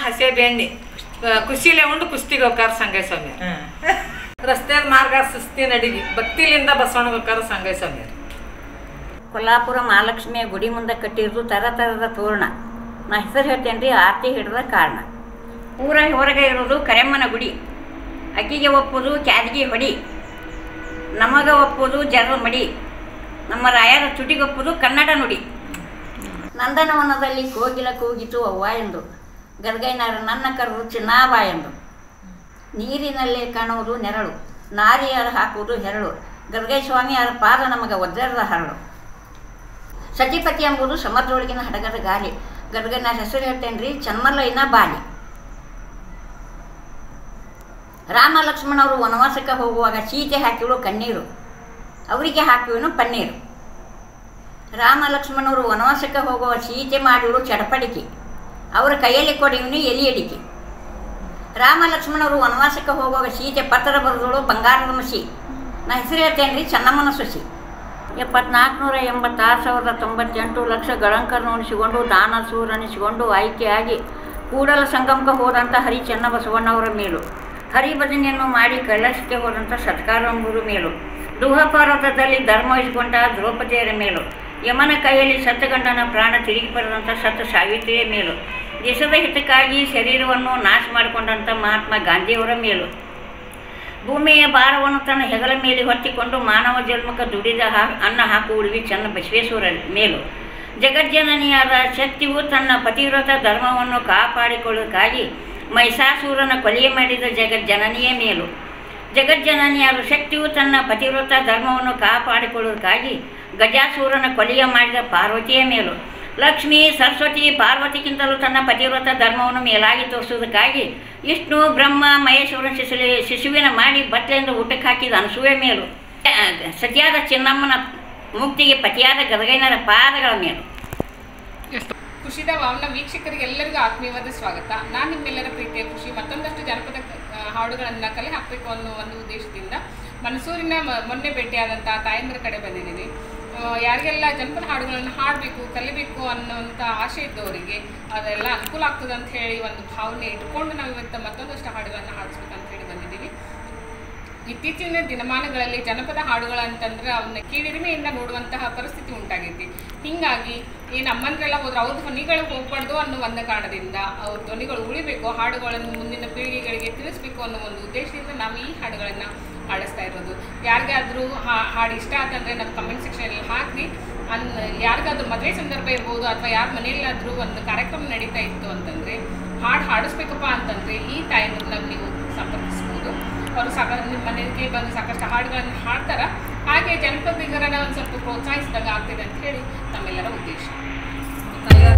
ಹಸೆ ಬೆಣ್ಣೆ ಕುಸಿಲೆ ಉಂಡು ಕುಸ್ತಿಗೆ ಹೋಗ್ತಾರ ಸಂಗೈ ಸ್ವಾಮಿ ರಸ್ತೆದ ಮಾರ್ಗ ಸುಸ್ತಿ ನಡಿಗೆ ಭಕ್ತಿಲಿಂದ ಬಸವಣ್ಣ ಹೋಗ್ತಾರ ಸಂಗೈ ಸ್ವಾಮಿ ಕೊಲ್ಲಾಪುರ ಮಹಾಲಕ್ಷ್ಮಿಯ ಗುಡಿ ಮುಂದೆ ಕಟ್ಟಿರೋದು ತರ ತರದ ತೋರಣ ನಾ ಹೆಸರು ಹೇಳ್ತೇನೆ ರೀ ಆರತಿ ಹಿಡಿದ ಕಾರಣ ಊರ ಹೊರಗೆ ಇರೋದು ಕರೆಮ್ಮನ ಗುಡಿ ಅಕ್ಕಿಗೆ ಒಪ್ಪುದು ಕ್ಯಾದಿಗೆ ಹೊಡಿ ನಮಗ ಒಪ್ಪುದು ಜರ ಮಡಿ ನಮ್ಮ ರಾಯರ ತುಟಿಗೊಪ್ಪುದು ಕನ್ನಡ ನುಡಿ ನಂದನವನದಲ್ಲಿ ಕೋಗಿಲ ಕೂಗಿತು ಅವ್ವ ಎಂದು ಗರ್ಗೈನಾರ ನನ್ನ ಕರು ಚಿನ್ನಾಬ ಎಂದು ನೀರಿನಲ್ಲೇ ಕಾಣುವುದು ನೆರಳು ನಾರಿಯರ ಹಾಕುವುದು ಹೆರಳು ಗರ್ಗೈ ಸ್ವಾಮಿಯರ ಪಾದ ನಮಗ ವಜ್ರದ ಹರಳು ಸತಿಪತಿ ಎಂಬುದು ಸಮುದ್ರೊಳಗಿನ ಹಡಗದ ಗಾಲಿ ಗರ್ಗನ ಹೆಸರು ಹೇಳ್ತೇನೆ ರೀ ಚನ್ಮಲ್ಲಯ್ಯನ ಬಾಲಿ ರಾಮ ಲಕ್ಷ್ಮಣವರು ವನವಾಸಕ್ಕೆ ಹೋಗುವಾಗ ಸೀತೆ ಹಾಕಿಳು ಕಣ್ಣೀರು ಅವರಿಗೆ ಹಾಕುವನು ಪನ್ನೀರು ರಾಮ ಲಕ್ಷ್ಮಣವರು ವನವಾಸಕ್ಕೆ ಹೋಗುವ ಸೀತೆ ಮಾಡಿಳು ಚಡಪಡಿಕೆ ಅವರ ಕೈಯಲ್ಲಿ ಕೊಡಿಯುವನು ಎಲಿ ಅಡಿಕೆ ರಾಮ ಲಕ್ಷ್ಮಣವರು ವನವಾಸಕ್ಕೆ ಹೋಗುವಾಗ ಸೀತೆ ಪತ್ರ ಬರೆದಳು ಬಂಗಾರದ ಮಸಿ ನಾ ಹೆಸರು ಹೇಳ್ತೇನೆ ರೀ ಚೆನ್ನಮ್ಮನ ಸೊಸಿ ಎಪ್ಪತ್ನಾಲ್ಕುನೂರ ಎಂಬತ್ತಾರು ಸಾವಿರದ ತೊಂಬತ್ತೆಂಟು ಲಕ್ಷ ಗಳಂಕರನ್ನುಣಿಸಿಕೊಂಡು ದಾನ ಸೂರನಿಸಿಕೊಂಡು ಆಯ್ಕೆಯಾಗಿ ಕೂಡಲ ಸಂಗಮಕ್ಕೆ ಹೋದಂಥ ಹರಿ ಚೆನ್ನಬಸವಣ್ಣವರ ಮೇಲು ಹರಿಭಜನೆಯನ್ನು ಮಾಡಿ ಕೈಲಾಸಕ್ಕೆ ಹೋದಂಥ ಸತ್ಕಾರಂಬೂರು ಮೇಲು ದುಹಪರ್ವತದಲ್ಲಿ ಧರ್ಮ ಇಸ್ಕೊಂಡ ದ್ರೌಪದಿಯರ ಮೇಲು ಯಮನ ಕೈಯಲ್ಲಿ ಸತ್ತಗಂಡನ ಪ್ರಾಣ ತಿರುಗಿ ಪಡೆದಂಥ ಸತ್ತ ಸಾವಿತ್ರಿಯ ಮೇಲು ದೇಶದ ಹಿತಕ್ಕಾಗಿ ಶರೀರವನ್ನು ನಾಶ ಮಾಡಿಕೊಂಡಂಥ ಮಹಾತ್ಮ ಗಾಂಧಿಯವರ ಮೇಲು ಭೂಮಿಯ ಭಾರವನ್ನು ತನ್ನ ಹೆಗಲ ಮೇಲೆ ಹೊತ್ತಿಕೊಂಡು ಮಾನವ ಜನ್ಮಕ್ಕೆ ದುಡಿದ ಹಾ ಅನ್ನ ಹಾಕುವುಡಿಗೆ ಚೆನ್ನ ಬಸವೇಶ್ವರ ಮೇಲು ಜಗಜ್ಜನನಿಯಾದ ಶಕ್ತಿಯು ತನ್ನ ಪತಿವ್ರತ ಧರ್ಮವನ್ನು ಕಾಪಾಡಿಕೊಳ್ಳೋದಕ್ಕಾಗಿ ಮಹಿಷಾಸುರನ ಕೊಲೆಯ ಮಾಡಿದ ಜಗಜ್ಜನನಿಯ ಮೇಲು ಜಗಜ್ಜನನಿಯಾದ ಶಕ್ತಿಯು ತನ್ನ ಪತಿವ್ರತ ಧರ್ಮವನ್ನು ಕಾಪಾಡಿಕೊಳ್ಳೋದಕ್ಕಾಗಿ ಗಜಾಸೂರನ ಕೊಲೆಯ ಮಾಡಿದ ಪಾರ್ವತಿಯ ಮೇಲು ಲಕ್ಷ್ಮಿ ಸರಸ್ವತಿ ಪಾರ್ವತಿಗಿಂತಲೂ ತನ್ನ ಪತಿವ್ರತ ಧರ್ಮವನ್ನು ಮೇಲಾಗಿ ತೋರಿಸುವುದಕ್ಕಾಗಿ ವಿಷ್ಣು ಬ್ರಹ್ಮ ಮಹೇಶ್ವರನ ಶಿಶು ಶಿಶುವಿನ ಮಾಡಿ ಬಟ್ಟೆಯಿಂದ ಊಟಕ್ಕೆ ಹಾಕಿದ ಅನಸೂಯ ಮೇಲು ಆ, ಸತಿಯಾದ ಚಿನ್ನಮ್ಮನ ಮುಕ್ತಿಗೆ ಪತಿಯಾದ ಗದಗೈನರ ಪಾದಗಳ ಮೇಲು ಖುಷಿದ ವಾಮನ ವೀಕ್ಷಕರಿಗೆ ಎಲ್ಲರಿಗೂ ಆತ್ಮೀಯವಾದ ಸ್ವಾಗತ ನಾನು ನಿಮ್ಮೆಲ್ಲರ ಪ್ರೀತಿಯ ಖುಷಿ ಮತ್ತೊಂದಷ್ಟು ಜನಪದ ಆ, ಹಾಡುಗಳನ್ನು ಕಲೆ ಹಾಕಬೇಕು ಅನ್ನೋ ಒಂದು ಉದ್ದೇಶದಿಂದ ಮನಸೂರಿನ ಮ- ಮೊನ್ನೆ ಭೇಟಿಯಾದಂಥ ತಾಯಂದ್ರ ಕಡೆ ಬಂದಿದ್ದೀನಿ ಆ, ಯಾರಿಗೆಲ್ಲ ಜನಪದ ಹಾಡುಗಳನ್ನು ಹಾಡಬೇಕು ಕಲಿಬೇಕು ಅನ್ನೋಂಥ ಆಸೆ ಇದ್ದವರಿಗೆ ಅದೆಲ್ಲ ಅನುಕೂಲ ಆಗ್ತದೆ ಅಂತ ಹೇಳಿ ಒಂದು ಭಾವನೆ ಇಟ್ಕೊಂಡು ನಾವು ಇವತ್ತು ಮತ್ತೊಂದಷ್ಟು ಹಾಡುಗಳನ್ನು ಹಾಡಿಸ್ಬೇಕಂತ ಹೇಳಿ ಬಂದಿದ್ದೀವಿ ಇತ್ತೀಚಿನ ದಿನಮಾನಗಳಲ್ಲಿ ಜನಪದ ಹಾಡುಗಳಂತಂದ್ರೆ ಅವನ್ನ ಕೀಳಿರಿಮೆಯಿಂದ ನೋಡುವಂತಹ ಪರಿಸ್ಥಿತಿ ಉಂಟಾಗೈತಿ ಹೀಗಾಗಿ ಈ ನಮ್ಮಂದ್ರೆಲ್ಲ ಹೋದ್ರೆ ಅವ್ರ ಧ್ವನಿಗಳು ಹೋಗ್ಬಾರ್ದು ಅನ್ನೋ ಒಂದು ಕಾರಣದಿಂದ ಅವ್ರ ಧ್ವನಿಗಳು ಉಳಿಬೇಕು ಹಾಡುಗಳನ್ನು ಮುಂದಿನ ಪೀಳಿಗೆಗಳಿಗೆ ತಿಳಿಸ್ಬೇಕು ಅನ್ನೋ ಒಂದು ಉದ್ದೇಶದಿಂದ ನಾವು ಈ ಹಾಡುಗಳನ್ನು ಹಾಡಿಸ್ತಾ ಇರೋದು ಯಾರಿಗಾದ್ರೂ ಹಾಡು ಇಷ್ಟ ಆತಂದ್ರೆ ನಮ್ಮ ಕಮೆಂಟ್ ಸೆಕ್ಷನಲ್ಲಿ ಹಾಕಿ ಅನ್ ಯಾರಿಗಾದ್ರೂ ಮದುವೆ ಸಂದರ್ಭ ಇರ್ಬೋದು ಅಥವಾ ಯಾರ ಮನೆಯಲ್ಲಾದ್ರೂ ಒಂದು ಕಾರ್ಯಕ್ರಮ ನಡೀತಾ ಇತ್ತು ಅಂತಂದ್ರೆ ಹಾಡು ಹಾಡಿಸ್ಬೇಕಪ್ಪ ಅಂತಂದ್ರೆ ಈ ತಾಯಿನ ನೀವು ಸಂಪರ್ಕಿಸ್ಬೋದು ಅವರು ಸಾಕ ನಿಮ್ಮ ಮನೆಗೆ ಬಂದು ಸಾಕಷ್ಟು ಹಾಡುಗಳನ್ನು ಹಾಡ್ತಾರ ಹಾಗೆ ಜನಪದಿಗರನ್ನ ಒಂದು ಸ್ವಲ್ಪ ಪ್ರೋತ್ಸಾಹಿಸಿದಾಗ ಆಗ್ತಿದೆ ಅಂತ ಹೇಳಿ ತಮ್ಮೆಲ್ಲರ ಉದ್ದೇಶ